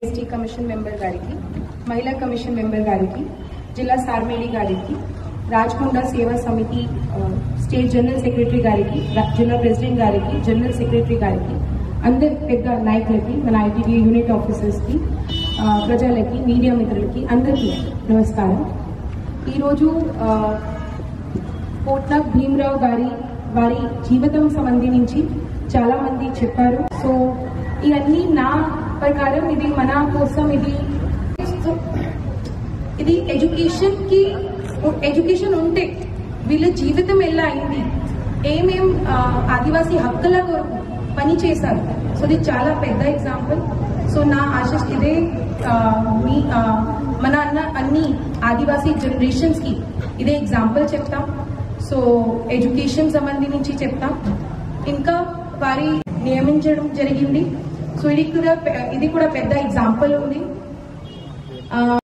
ST commission member గారికి మహిళా commission member గారికి జిల్లా సార్మేడి గారికి రాజ్కొండ సేవా సమితి ఆ, స్టేట్ జనరల్ సెక్రటరీ గారికి రా- జిల్లా ప్రెసిడెంట్ గారికి జనరల్ సెక్రటరీ గారికి అందరి పెద్ద నాయకులకి మన ఐటీడీ యూనిట్ ఆఫీసర్స్కి ఆ, ప్రజలకి మీడియా మిత్రులకి అందరికీ నమస్కారం ఈరోజు ఆ, కోట్నాక్ భీమరావు గారి వారి జీవితం సంబంధించి చాలా మంది చెప్పారు సో ఇవన్నీ నా ప్రకారం ఇది మన కోసం ఇది ఇది ఎడ్యుకేషన్ కి ఎడ్యుకేషన్ ఉంటే వీళ్ళ జీవితం ఎలా అయింది ఏమేం ఆ, ఆదివాసీ హక్కుల కొరకు పని చేశారు సో ఇది చాలా పెద్ద ఎగ్జాంపుల్ సో నా ఆశిష్ ఇదే ఆ, మీ ఆ, మన అన్న అన్ని ఆదివాసీ జనరేషన్స్ కి ఇదే ఎగ్జాంపుల్ చెప్తాం సో ఎడ్యుకేషన్ సంబంధించి చెప్తాం ఇంకా వారి నియమించడం జరిగింది సో ఇది కూడా పె- ఇది కూడా పెద్ద ఎగ్జాంపుల్ ఉంది ఆ,